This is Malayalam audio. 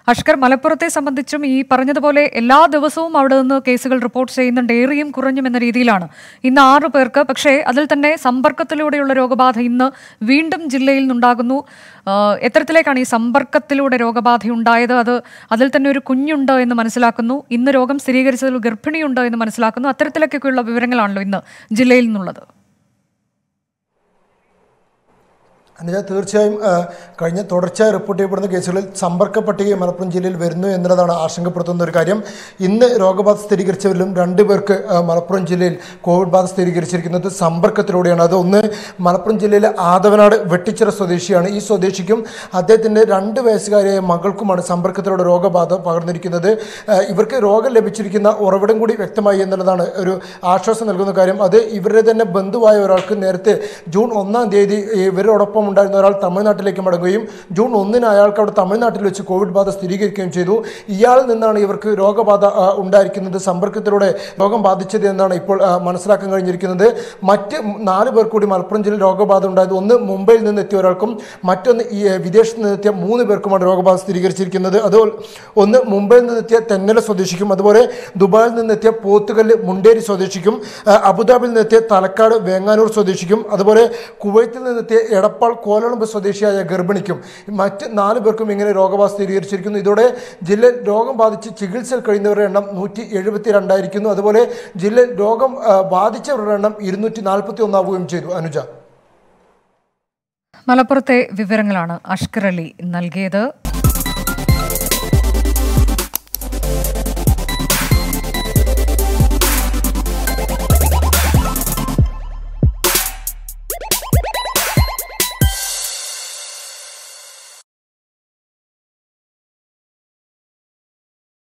അഷ്കർ മലപ്പുറത്തെ സംബന്ധിച്ചും ഈ പറഞ്ഞതുപോലെ എല്ലാ ദിവസവും അവിടെ നിന്ന് കേസുകൾ റിപ്പോർട്ട് ചെയ്യുന്നുണ്ട് ഏറിയും കുറഞ്ഞും എന്ന രീതിയിലാണ് ഇന്ന് ആറ് പേർക്ക് പക്ഷേ അതിൽ തന്നെ സമ്പർക്കത്തിലൂടെയുള്ള രോഗബാധ ഇന്ന് വീണ്ടും ജില്ലയിൽ നിന്നുണ്ടാകുന്നു ആ, എത്തരത്തിലേക്കാണ് ഈ സമ്പർക്കത്തിലൂടെ രോഗബാധ ഉണ്ടായത് അത് അതിൽ തന്നെ ഒരു കുഞ്ഞുണ്ട് എന്ന് മനസ്സിലാക്കുന്നു ഇന്ന് രോഗം സ്ഥിരീകരിച്ചതിൽ ഗർഭിണിയുണ്ട് എന്ന് മനസ്സിലാക്കുന്നു അത്തരത്തിലൊക്കെയുള്ള വിവരങ്ങളാണല്ലോ ഇന്ന് ജില്ലയിൽ നിന്നുള്ളത് അനുജ തീർച്ചയായും ആ, കഴിഞ്ഞ തുടർച്ചയായി റിപ്പോർട്ട് ചെയ്യപ്പെടുന്ന കേസുകളിൽ സമ്പർക്ക പട്ടിക മലപ്പുറം ജില്ലയിൽ വരുന്നു എന്നുള്ളതാണ് ആശങ്കപ്പെടുത്തുന്ന ഒരു കാര്യം ഇന്ന് രോഗബാധ സ്ഥിരീകരിച്ചവരിലും രണ്ടു പേർക്ക് ആ, മലപ്പുറം ജില്ലയിൽ കോവിഡ് ബാധ സ്ഥിരീകരിച്ചിരിക്കുന്നത് സമ്പർക്കത്തിലൂടെയാണ് അത് ഒന്ന് മലപ്പുറം ജില്ലയിലെ ആദവനാട് വെട്ടിച്ചിറ സ്വദേശിയാണ് ഈ സ്വദേശിക്കും അദ്ദേഹത്തിൻ്റെ രണ്ട് വയസ്സുകാരിയായ മകൾക്കുമാണ് സമ്പർക്കത്തിലൂടെ രോഗബാധ പകർന്നിരിക്കുന്നത് ആ, ഇവർക്ക് രോഗം ലഭിച്ചിരിക്കുന്ന ഉറവിടം കൂടി വ്യക്തമായി എന്നുള്ളതാണ് ഒരു ആശ്വാസം നൽകുന്ന കാര്യം അത് ഇവരുടെ തന്നെ ബന്ധുവായ ഒരാൾക്ക് നേരത്തെ ജൂൺ ഒന്നാം തീയതി ഇവരോടൊപ്പം ഉണ്ടായിരുന്ന ഒരാൾ തമിഴ്നാട്ടിലേക്ക് മടങ്ങുകയും ജൂൺ ഒന്നിന് അയാൾക്ക് അവിടെ തമിഴ്നാട്ടിൽ വെച്ച് കോവിഡ് ബാധ സ്ഥിരീകരിക്കുകയും ചെയ്തു ഇയാളിൽ നിന്നാണ് ഇവർക്ക് രോഗബാധ ആ, ഉണ്ടായിരിക്കുന്നത് സമ്പർക്കത്തിലൂടെ രോഗം ബാധിച്ചത് എന്നാണ് ഇപ്പോൾ ആ, മനസ്സിലാക്കാൻ കഴിഞ്ഞിരിക്കുന്നത് മറ്റ് നാല് പേർ കൂടി മലപ്പുറം ജില്ലയിൽ രോഗബാധ ഉണ്ടായത് ഒന്ന് മുംബൈയിൽ നിന്ന് എത്തിയ ഒരാൾക്കും മറ്റൊന്ന് ഈ ഏ, വിദേശത്ത് നിന്ന് എത്തിയ മൂന്ന് പേർക്കുമാണ് രോഗബാധ സ്ഥിരീകരിച്ചിരിക്കുന്നത് അതുപോലെ ഒന്ന് മുംബൈയിൽ നിന്നെത്തിയ തെന്നല സ്വദേശിക്കും അതുപോലെ ദുബായിൽ നിന്നെത്തിയ പോത്തുകല്ല് മുണ്ടേരി സ്വദേശിക്കും ആ, അബുദാബിയിൽ നിന്നെത്തിയ തലക്കാട് വേങ്ങാനൂർ സ്വദേശിക്കും അതുപോലെ കുവൈത്തിൽ നിന്നെത്തിയ എടപ്പാൾ കോലളമ്പ് സ്വദേശിയായ ഗർഭിണിക്കും മറ്റ് നാല് പേർക്കും ഇങ്ങനെ രോഗബാധ സ്ഥിരീകരിച്ചിരിക്കുന്നു ഇതോടെ ജില്ലയിൽ രോഗം ബാധിച്ച് ചികിത്സയിൽ കഴിയുന്നവരുടെ എണ്ണം നൂറ്റി എഴുപത്തി രണ്ടായിരിക്കുന്നു അതുപോലെ ജില്ലയിൽ രോഗം ആ, ബാധിച്ചവരുടെ എണ്ണം ഇരുന്നൂറ്റി നാൽപ്പത്തി ഒന്നാവുകയും ചെയ്തു അനുജ മലപ്പുറത്തെ വിവരങ്ങളാണ് അഷ്കർ അലി നൽകിയത്